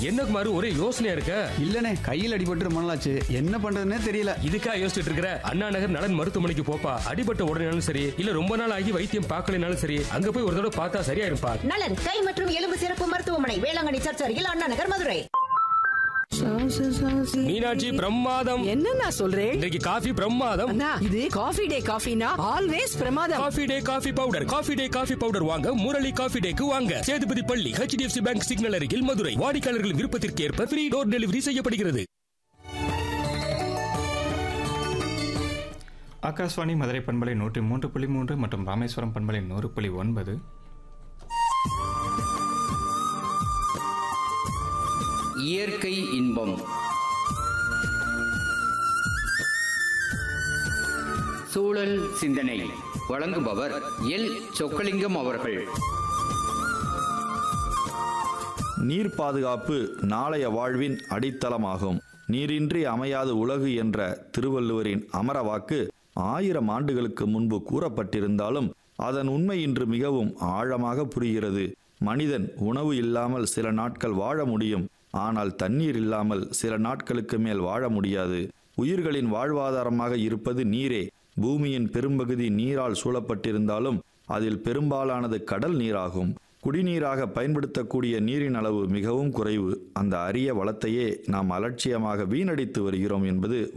என்ன குமாரு ஒரே யோசனையா இருக்க இல்லனே கையில் அடிபட்டு ரொம்ப நாளாச்சு என்ன பண்றதுன்னே தெரியல இதுக்கா யோசிச்சுட்டு இருக்கிற அண்ணா நகர் நலன் மருத்துவமனைக்கு போப்பா அடிபட்ட உடனேனாலும் சரி இல்ல ரொம்ப நாள் ஆகி வைத்தியம் பார்க்கலனாலும் சரி அங்க போய் ஒரு தடவை பார்த்தா சரியா இருப்பா நலன் கை மற்றும் எலும்பு சிறப்பு மருத்துவமனை வேளாங்கண்ணி சர்ச் அருகில் அண்ணா நகர் மதுரை மீனாட்சி பிரமாதம் என்னண்ணா சொல்றேன் இன்றைக்கு காஃபி பிரமாதம் அண்ணா இது காஃபி டே காஃபினா ஆல்வேஸ் பிரமாதம் Coffee Day coffee powder Coffee Day coffee powder வாங்க முரளி காஃபி டேக்கு வாங்க சேதுபதி பள்ளி ஹெச்டிஎஃப்சி பேங்க் சிக்னல் அருகில் மதுரை வாடிக்கையாளர்களின் விருப்பத்திற்கு ஏற்ப ஃப்ரீ டோர் டெலிவரி செய்யப்படுகிறது ஆகாஷ்வாணி மதுரை பண்பலை நூற்றி மூன்று புள்ளி மூன்று மற்றும் ராமேஸ்வரம் பண்பலை நூறு புள்ளி ஒன்பது இயற்கை இன்பம் சூழல் சிந்தனை வழங்குபவர் எல் சொக்கலிங்கம் அவர்கள் நீர் பாதுகாப்பு நாளைய வாழ்வின் அடித்தளமாகும் நீரின்றி அமையாது உலகு என்ற திருவள்ளுவரின் அமர வாக்கு ஆயிரம் ஆண்டுகளுக்கு முன்பு கூறப்பட்டிருந்தாலும் அதன் உண்மை இன்று மிகவும் ஆழமாக புரிகிறது மனிதன் உணவு இல்லாமல் சில நாட்கள் வாழ முடியும் ஆனால் தண்ணீர் இல்லாமல் சில நாட்களுக்கு மேல் வாழ முடியாது உயிர்களின் வாழ்வாதாரமாக இருப்பது நீரே பூமியின் பெரும்பகுதி நீரால் சூழப்பட்டிருந்தாலும் அதில் பெரும்பாலானது கடல் நீராகும் குடிநீராக பயன்படுத்தக்கூடிய நீரின் அளவு மிகவும் குறைவு அந்த அரிய வளத்தையே நாம் அலட்சியமாக வீணடித்து வருகிறோம் என்பது